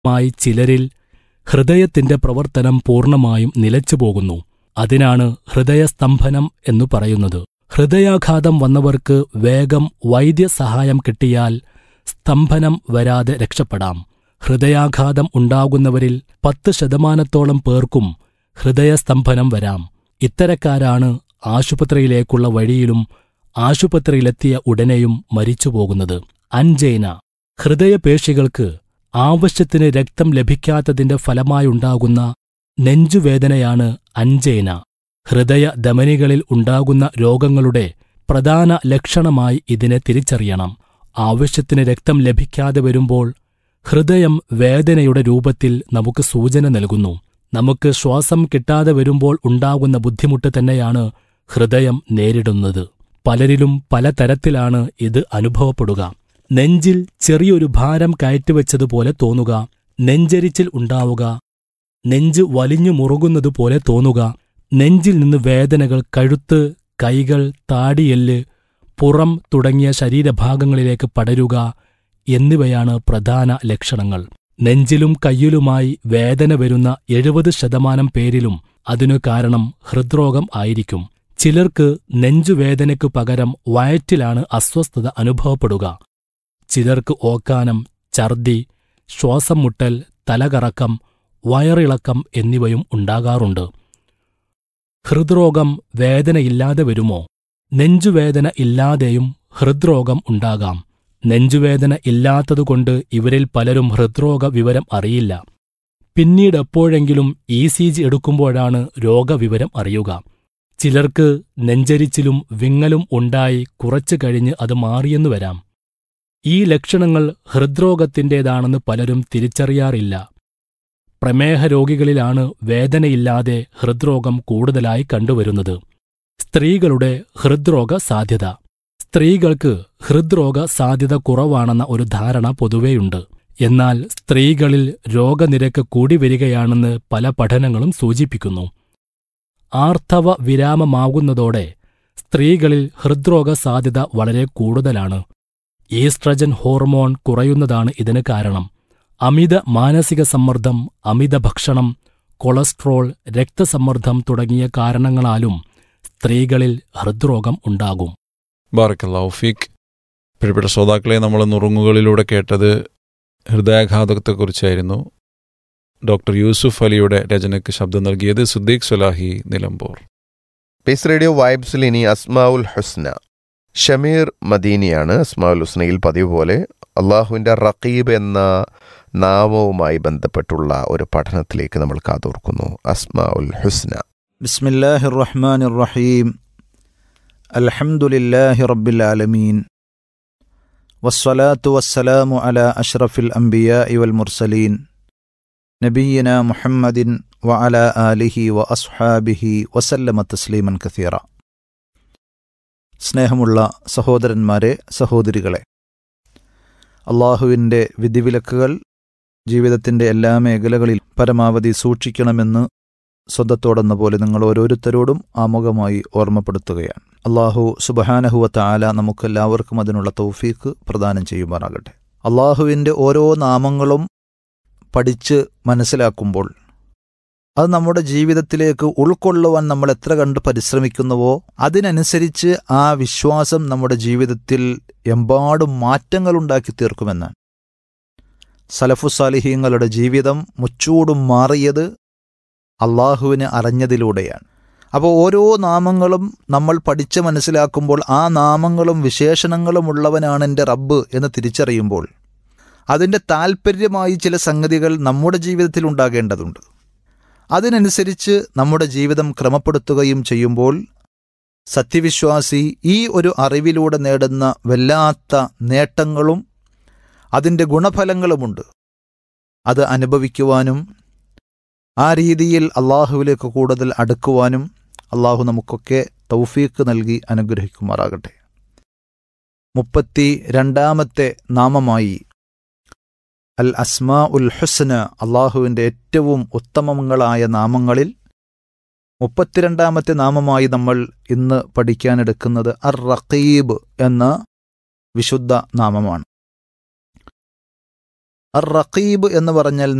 മായി ചിലരിൽ ഹൃദയത്തിന്റെ പ്രവർത്തനം പൂർണ്ണമായും നിലച്ചുപോകുന്നു അതിനാണ് ഹൃദയസ്തംഭനം എന്നു പറയുന്നത് ഹൃദയാഘാതം വന്നവർക്ക് വേഗം വൈദ്യസഹായം കിട്ടിയാൽ സ്തംഭനം വരാതെ രക്ഷപ്പെടാം ഹൃദയാഘാതം ഉണ്ടാകുന്നവരിൽ പത്ത് ശതമാനത്തോളം പേർക്കും ഹൃദയസ്തംഭനം വരാം ഇത്തരക്കാരാണ് ആശുപത്രിയിലേക്കുള്ള വഴിയിലും ആശുപത്രിയിലെത്തിയ ഉടനെയും മരിച്ചുപോകുന്നത് അൻജൈന ഹൃദയപേശികൾക്ക് ആവശ്യത്തിന് രക്തം ലഭിക്കാത്തതിന്റെ ഫലമായുണ്ടാകുന്ന നെഞ്ചുവേദനയാണ് അൻജൈന ഹൃദയ ധമനികളിൽ ഉണ്ടാകുന്ന രോഗങ്ങളുടെ പ്രധാന ലക്ഷണമായി ഇതിനെ തിരിച്ചറിയണം ആവശ്യത്തിന് രക്തം ലഭിക്കാതെ വരുമ്പോൾ ഹൃദയം വേദനയുടെ രൂപത്തിൽ നമുക്ക് സൂചന നൽകുന്നു നമുക്ക് ശ്വാസം കിട്ടാതെ വരുമ്പോൾ ഉണ്ടാകുന്ന ബുദ്ധിമുട്ട് തന്നെയാണ് ഹൃദയം നേരിടുന്നത് പലരിലും പലതരത്തിലാണ് ഇത് അനുഭവപ്പെടുക നെഞ്ചിൽ ചെറിയൊരു ഭാരം കയറ്റിവെച്ചതുപോലെ തോന്നുക നെഞ്ചരിച്ചിൽ ഉണ്ടാവുക നെഞ്ച് വലിഞ്ഞു മുറുകുന്നതുപോലെ തോന്നുക നെഞ്ചിൽ നിന്ന് വേദനകൾ കഴുത്ത് കൈകൾ താടിയെല്ല് പുറം തുടങ്ങിയ ശരീരഭാഗങ്ങളിലേക്ക് പടരുക എന്നിവയാണ് പ്രധാന ലക്ഷണങ്ങൾ നെഞ്ചിലും കയ്യിലുമായി വേദന വരുന്ന എഴുപത് ശതമാനം പേരിലും അതിനു കാരണം ഹൃദ്രോഗം ആയിരിക്കും ചിലർക്ക് നെഞ്ചുവേദനയ്ക്കു പകരം വയറ്റിലാണ് അസ്വസ്ഥത അനുഭവപ്പെടുക ചിലർക്ക് ഓക്കാനം ഛർദി ശ്വാസം മുട്ടൽ തലകറക്കം വയറിളക്കം എന്നിവയും ഉണ്ടാകാറുണ്ട് ഹൃദ്രോഗം വേദനയില്ലാതെ വരുമോ നെഞ്ചുവേദന ഇല്ലാതെയും ഹൃദ്രോഗം ഉണ്ടാകാം നെഞ്ചുവേദന ഇല്ലാത്തതുകൊണ്ട് ഇവരിൽ പലരും ഹൃദ്രോഗ വിവരം അറിയില്ല പിന്നീട് എപ്പോഴെങ്കിലും ഇ സി ജി എടുക്കുമ്പോഴാണ് രോഗവിവരം അറിയുക ചിലർക്ക് നെഞ്ചരിച്ചിലും വിങ്ങലും ഉണ്ടായി കുറച്ചു കഴിഞ്ഞ് അത് മാറിയെന്നു വരാം ഈ ലക്ഷണങ്ങൾ ഹൃദ്രോഗത്തിൻ്റേതാണെന്ന് പലരും തിരിച്ചറിയാറില്ല പ്രമേഹ രോഗികളിലാണ് വേദനയില്ലാതെ ഹൃദ്രോഗം കൂടുതലായി കണ്ടുവരുന്നത് സ്ത്രീകളുടെ ഹൃദ്രോഗ സാധ്യത സ്ത്രീകൾക്ക് ഹൃദ്രോഗ സാധ്യത കുറവാണെന്ന ഒരു ധാരണ പൊതുവെയുണ്ട് എന്നാൽ സ്ത്രീകളിൽ രോഗനിരക്ക് കൂടി വരികയാണെന്ന് പല പഠനങ്ങളും സൂചിപ്പിക്കുന്നു ആർത്തവ വിരാമമാകുന്നതോടെ സ്ത്രീകളിൽ ഹൃദ്രോഗ സാധ്യത വളരെ കൂടുതലാണ് ഈസ്ട്രജൻ ഹോർമോൺ കുറയുന്നതാണ് ഇതിന് കാരണം അമിത മാനസിക സമ്മർദ്ദം അമിത ഭക്ഷണം കൊളസ്ട്രോൾ രക്തസമ്മർദ്ദം തുടങ്ങിയ കാരണങ്ങളാലും സ്ത്രീകളിൽ ഹൃദ്രോഗം ഉണ്ടാകും ബാറക്കല്ലാഫീഖ് പ്രിയപ്പെട്ട ശ്രോതാക്കളെ നമ്മൾ നുറുങ്ങുകളിലൂടെ കേട്ടത് ഹൃദയാഘാതത്തെക്കുറിച്ചായിരുന്നു ഡോക്ടർ യൂസുഫ് അലിയുടെ രചനയ്ക്ക് ശബ്ദം നൽകിയത് സുദ്ദീഖ് സുലാഹി നിലമ്പൂർ പീസ് റേഡിയോ വൈബ്സിൽ ഇനി അസ്മാഉൽ ഹുസ്ന ഷമീർ മദീനിയാണ് അസ്മാഉൽ ഹുസ്നയിൽ പതിവ് പോലെ അള്ളാഹുവിൻ്റെ റഖീബ് എന്ന നാമവുമായി ബന്ധപ്പെട്ടുള്ള ഒരു പഠനത്തിലേക്ക് നമ്മൾ കാതോർക്കുന്നു അസ്മാഉൽ ഹുസ്ന بسم الله الرحمن الرحيم الحمد لله رب العالمين والصلاة والسلام على أشرف الأنبياء والمرسلين نبينا محمد وعلى آله وأصحابه وسلم تسليما كثيرا സ്നേഹമുള്ള സഹോദരന്മാരെ സഹോദരികളെ അള്ളാഹുവിൻ്റെ വിധിവിലക്കുകൾ ജീവിതത്തിൻ്റെ എല്ലാ മേഖലകളിലും പരമാവധി സൂക്ഷിക്കണമെന്ന് സ്വന്തത്തോടെന്ന പോലെ നിങ്ങൾ ഓരോരുത്തരോടും ആമുഖമായി ഓർമ്മപ്പെടുത്തുകയാണ് അള്ളാഹു സുബഹാനഹുവത്ത ആല നമുക്കെല്ലാവർക്കും അതിനുള്ള തൗഫീക്ക് പ്രദാനം ചെയ്യുമാറാകട്ടെ അള്ളാഹുവിൻ്റെ ഓരോ നാമങ്ങളും പഠിച്ച് മനസ്സിലാക്കുമ്പോൾ അത് നമ്മുടെ ജീവിതത്തിലേക്ക് ഉൾക്കൊള്ളുവാൻ നമ്മൾ എത്ര കണ്ട് പരിശ്രമിക്കുന്നുവോ അതിനനുസരിച്ച് ആ വിശ്വാസം നമ്മുടെ ജീവിതത്തിൽ എമ്പാടും മാറ്റങ്ങൾ ഉണ്ടാക്കി തീർക്കുമെന്നാണ് സലഫുസാലിഹീങ്ങളുടെ ജീവിതം മുച്ചൂടും മാറിയത് അള്ളാഹുവിനെ അറിഞ്ഞതിലൂടെയാണ് അപ്പോൾ ഓരോ നാമങ്ങളും നമ്മൾ പഠിച്ച് മനസ്സിലാക്കുമ്പോൾ ആ നാമങ്ങളും വിശേഷണങ്ങളും ഉള്ളവനാണ് എൻ്റെ റബ്ബ് എന്ന് തിരിച്ചറിയുമ്പോൾ അതിൻ്റെ താൽപ്പര്യമായി ചില സംഗതികൾ നമ്മുടെ ജീവിതത്തിൽ ഉണ്ടാകേണ്ടതുണ്ട് അതിനനുസരിച്ച് നമ്മുടെ ജീവിതം ക്രമപ്പെടുത്തുകയും ചെയ്യുമ്പോൾ സത്യവിശ്വാസി ഈ ഒരു അറിവിലൂടെ നേടുന്ന വല്ലാത്ത നേട്ടങ്ങളും അതിൻ്റെ ഗുണഫലങ്ങളുമുണ്ട് അത് അനുഭവിക്കുവാനും ആ രീതിയിൽ അള്ളാഹുവിലേക്ക് കൂടുതൽ അടുക്കുവാനും അള്ളാഹു നമുക്കൊക്കെ തൗഫീക്ക് നൽകി അനുഗ്രഹിക്കുമാറാകട്ടെ മുപ്പത്തി രണ്ടാമത്തെ നാമമായി അൽ അസ്മാ ഉൽ ഹുസ്ന അള്ളാഹുവിൻ്റെ ഏറ്റവും ഉത്തമങ്ങളായ നാമങ്ങളിൽ മുപ്പത്തിരണ്ടാമത്തെ നാമമായി നമ്മൾ ഇന്ന് പഠിക്കാനെടുക്കുന്നത് അർ റഖീബ് എന്ന വിശുദ്ധ നാമമാണ് അർ റഖീബ് എന്ന് പറഞ്ഞാൽ